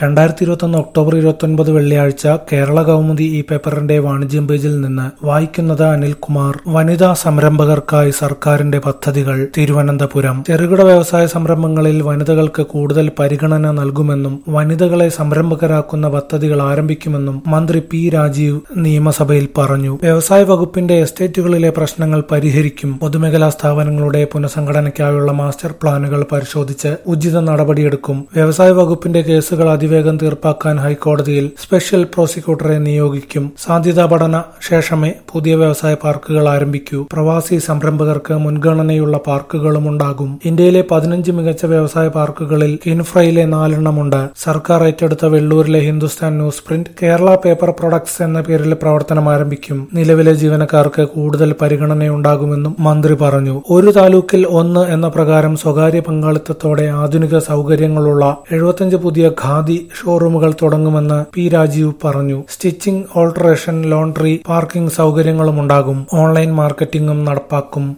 രണ്ടായിരത്തി ഇരുപത്തൊന്ന് ഒക്ടോബർ ഇരുപത്തൊൻപത് വെള്ളിയാഴ്ച കേരള കൗമുദി ഈ പേപ്പറിന്റെ വാണിജ്യം പേജിൽ നിന്ന് വായിക്കുന്നത് അനിൽകുമാർ വനിതാ സംരംഭകർക്കായി സർക്കാരിന്റെ പദ്ധതികൾ തിരുവനന്തപുരം ചെറുകിട വ്യവസായ സംരംഭങ്ങളിൽ വനിതകൾക്ക് കൂടുതൽ പരിഗണന നൽകുമെന്നും വനിതകളെ സംരംഭകരാക്കുന്ന പദ്ധതികൾ ആരംഭിക്കുമെന്നും മന്ത്രി പി രാജീവ് നിയമസഭയിൽ പറഞ്ഞു വ്യവസായ വകുപ്പിന്റെ എസ്റ്റേറ്റുകളിലെ പ്രശ്നങ്ങൾ പരിഹരിക്കും പൊതുമേഖലാ സ്ഥാപനങ്ങളുടെ പുനഃസംഘടനയ്ക്കായുള്ള മാസ്റ്റർ പ്ലാനുകൾ പരിശോധിച്ച് ഉചിത നടപടിയെടുക്കും വ്യവസായ വകുപ്പിന്റെ കേസുകൾ അതിവേഗം തീർപ്പാക്കാൻ ഹൈക്കോടതിയിൽ സ്പെഷ്യൽ പ്രോസിക്യൂട്ടറെ നിയോഗിക്കും സാധ്യതാ പഠന ശേഷമേ പുതിയ വ്യവസായ പാർക്കുകൾ ആരംഭിക്കൂ പ്രവാസി സംരംഭകർക്ക് മുൻഗണനയുള്ള പാർക്കുകളും ഉണ്ടാകും ഇന്ത്യയിലെ പതിനഞ്ച് മികച്ച വ്യവസായ പാർക്കുകളിൽ ഇൻഫ്രയിലെ നാലെണ്ണമുണ്ട് സർക്കാർ ഏറ്റെടുത്ത വെള്ളൂരിലെ Hindustan newsprint Kerala paper products എന്ന പേരിൽ പ്രവർത്തനം ആരംഭിക്കും നിലവിലെ ജീവനക്കാർക്ക് കൂടുതൽ പരിഗണനയുണ്ടാകുമെന്നും മന്ത്രി പറഞ്ഞു ഒരു താലൂക്കിൽ ഒന്ന് എന്ന പ്രകാരം സ്വകാര്യ പങ്കാളിത്തത്തോടെ ആധുനിക സൗകര്യങ്ങളുള്ള എഴുപത്തിയഞ്ച് പുതിയ ഖാദി ഷോറൂമുകൾ തുടങ്ങുമെന്ന് പി രാജീവ് പറഞ്ഞു സ്റ്റിച്ചിംഗ് ഓൾട്ടറേഷൻ ലോണ്ടറി പാർക്കിംഗ് സൗകര്യങ്ങളും ഉണ്ടാകും ഓൺലൈൻ മാർക്കറ്റിംഗും നടപ്പാക്കും